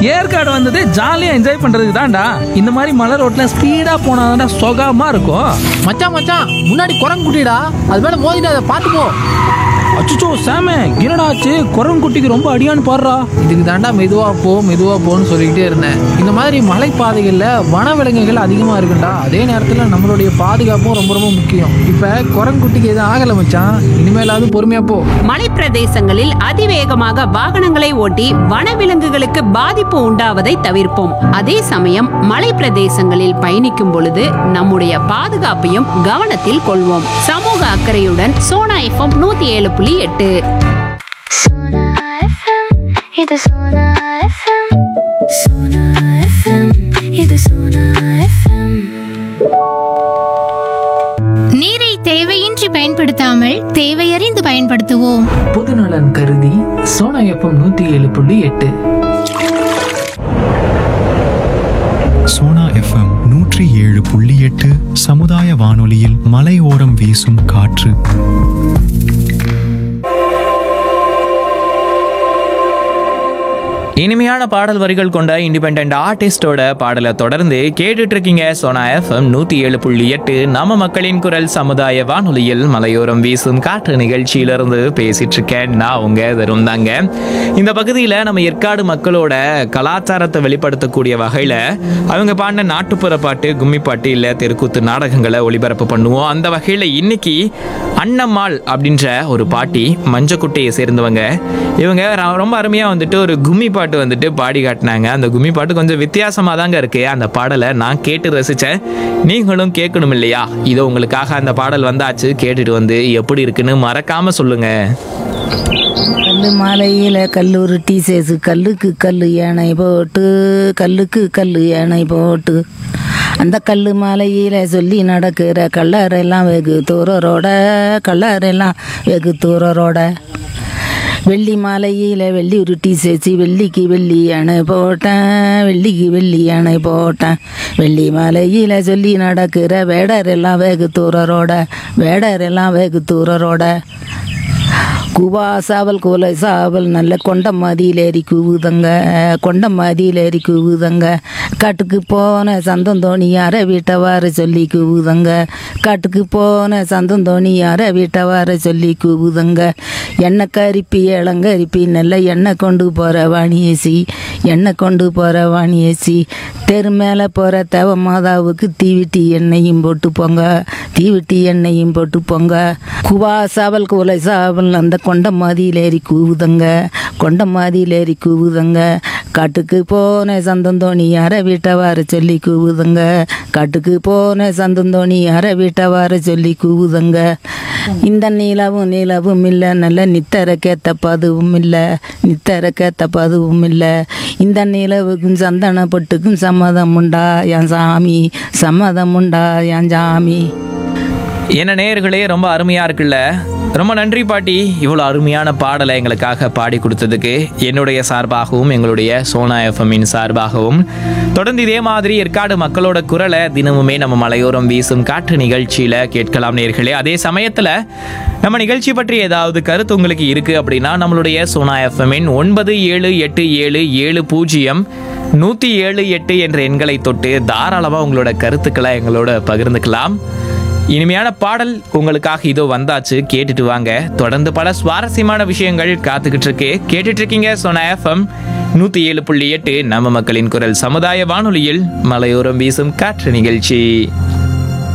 ஏற்காடு வந்தது ஜாலியா என்ஜாய் பண்றதுக்கு தான்டா இந்த மாதிரி மலை ரோட்ல ஸ்பீடா போனாதான்டா சுகமா இருக்கும் மச்சான் மச்சான் முன்னாடி குரங்கு குட்டிடா அது மேல மோதிட்டு அதை பார்த்து போ அச்சுச்சோ சாம என்னடா ஆச்சு குரங்குட்டிக்கு ரொம்ப அடியான்னு பாடுறா இதுக்கு தாண்டா மெதுவா போ மெதுவா போன்னு சொல்லிக்கிட்டே இருந்தேன் இந்த மாதிரி மலைப்பாதைகள்ல வனவிலங்குகள் அதிகமா இருக்குண்டா அதே நேரத்துல நம்மளுடைய பாதுகாப்பும் ரொம்ப ரொம்ப முக்கியம் இப்ப குரங்குட்டிக்கு எதுவும் ஆகல மச்சான் இனிமேலாவது பொறுமையா போ மலைப்பிரதேசங்களில் அதிவேகமாக வாகனங்களை ஓட்டி வனவிலங்குகளுக்கு பாதிப்பு உண்டாவதை தவிர்ப்போம் அதே சமயம் மலைப்பிரதேசங்களில் பயணிக்கும் பொழுது நம்முடைய பாதுகாப்பையும் கவனத்தில் கொள்வோம் சமூக அக்கறையுடன் சோனா எஃப்எம் நூத்தி ஏழு புள்ளி எட்டு Sona FM, இது Sona FM. Sona FM, இது Sona FM. நீரை தேவையின்றி பயன்படுத்தாமல் தேவையறிந்து பயன்படுத்துவோம் பொதுநலன் கருதி சோனா எஃப்எம் நூத்தி ஏழு புள்ளி எட்டு சோனா எஃப்எம் நூற்றி ஏழு புள்ளி எட்டு சமுதாய வானொலியில் மலையோரம் வீசும் காற்று இனிமையான பாடல் வரிகள் கொண்ட இண்டிபெண்ட் ஆர்டிஸ்டோட பாடலை தொடர்ந்து கேட்டுட்டு இருக்கீங்க சோனா எஃப்எம் நூத்தி ஏழு புள்ளி எட்டு நம்ம மக்களின் குரல் சமுதாய வானொலியில் மலையோரம் வீசும் காற்று நிகழ்ச்சியிலிருந்து பேசிட்டு இருக்கேன் நான் உங்க தரும் தாங்க இந்த பகுதியில் நம்ம ஏற்காடு மக்களோட கலாச்சாரத்தை வெளிப்படுத்தக்கூடிய வகையில் அவங்க பாடின நாட்டுப்புற பாட்டு கும்மி பாட்டு இல்லை தெருக்கூத்து நாடகங்களை ஒளிபரப்பு பண்ணுவோம் அந்த வகையில் இன்னைக்கு அன்னம்மாள் அப்படின்ற ஒரு பாட்டி மஞ்சக்குட்டையை சேர்ந்தவங்க இவங்க ர- ரொம்ப அருமையாக வந்துட்டு ஒரு கும்மி பாட்டு வந்துட்டு பாடி காட்டினாங்க அந்த கும்மி பாட்டு கொஞ்சம் வித்தியாசமாக தாங்க இருக்கு அந்த பாடலை நான் கேட்டு ரசித்தேன் நீங்களும் கேட்கணும் இல்லையா இதோ உங்களுக்காக அந்த பாடல் வந்தாச்சு கேட்டுட்டு வந்து எப்படி இருக்குன்னு மறக்காம சொல்லுங்க கல்லு மாலையில கல்லூரி டீசேஸு கல்லுக்கு கல்லு யானை போட்டு கல்லுக்கு கல்லு யானை போட்டு அந்த கல்லு மாலையில சொல்லி நடக்கிற கல்லறையெல்லாம் வெகு தூரரோட கல்லறையெல்லாம் வெகு தூரரோட வெள்ளி மாலையில வெள்ளி உருட்டி சேச்சி வெள்ளிக்கு வெள்ளி அணை போட்டேன் வெள்ளிக்கு வெள்ளி அணை போட்டேன் வெள்ளி மாலையில சொல்லி நடக்கிற வேடரெல்லாம் வெகு தூரரோட வேடரெல்லாம் வெகு தூரரோட குவா சாவல் குவலை சாவல் நல்ல கொண்ட மதியிலேறி கூவுதங்க கொண்ட மதியிலேறி கூவுதங்க காட்டுக்கு போன சந்தம் தோணி யார வீட்டை வார சொல்லி கூவுதங்க காட்டுக்கு போன சந்தம் தோணி யார வீட்டை வார சொல்லி கூவுதங்க எண்ணெய் கரிப்பி இளங்கரிப்பி நல்ல எண்ணெய் கொண்டு போகிற வாணியேசி எண்ணெய் கொண்டு போகிற வாணியேசி தெரு மேலே போகிற தேவ மாதாவுக்கு தீவிட்டி எண்ணெயும் போட்டு போங்க தீவிட்டி எண்ணெயும் போட்டு போங்க குவா சாவல் குவலை சாவல் அந்த கொண்ட மாதியில் ஏறி கூவுதங்க கொண்ட மாதியில் ஏறி கூவுதங்க காட்டுக்கு போன சந்தந்தோணி யார வீட்டை வார சொல்லி கூவுதங்க காட்டுக்கு போன சந்தந்தோணி யார வீட்டை வார சொல்லி கூவுதங்க இந்த நீலவும் நீலவும் இல்லை நல்ல நித்தரக்கேத்த பதுவும் இல்லை நித்தரக்கேத்த பதுவும் இல்லை இந்த நிலவுக்கும் சந்தன பொட்டுக்கும் சம்மதம் உண்டா என் சாமி சம்மதம் உண்டா என் சாமி என்ன நேயர்களே ரொம்ப அருமையா இருக்குல்ல ரொம்ப நன்றி பாட்டி இவ்வளோ அருமையான பாடலை எங்களுக்காக பாடி கொடுத்ததுக்கு என்னுடைய சார்பாகவும் எங்களுடைய சோனா எஃப்எம்மின் சார்பாகவும் தொடர்ந்து இதே மாதிரி ஏற்காடு மக்களோட குரலை தினமுமே நம்ம மலையோரம் வீசும் காற்று நிகழ்ச்சியில கேட்கலாம் நேர்களே அதே சமயத்துல நம்ம நிகழ்ச்சி பற்றி ஏதாவது கருத்து உங்களுக்கு இருக்கு அப்படின்னா நம்மளுடைய சோனா எஃப்எம்மின் ஒன்பது ஏழு எட்டு ஏழு ஏழு பூஜ்ஜியம் நூற்றி ஏழு எட்டு என்ற எண்களை தொட்டு தாராளமாக உங்களோட கருத்துக்களை எங்களோட பகிர்ந்துக்கலாம் இனிமையான பாடல் உங்களுக்காக இதோ வந்தாச்சு கேட்டுட்டு வாங்க தொடர்ந்து பல சுவாரஸ்யமான விஷயங்கள் காத்துக்கிட்டு இருக்கு கேட்டுட்டு இருக்கீங்க சொன்ன எஃப்எம் நூத்தி ஏழு புள்ளி எட்டு நம்ம மக்களின் குரல் சமுதாய வானொலியில் மலையோரம் வீசும் காற்று நிகழ்ச்சி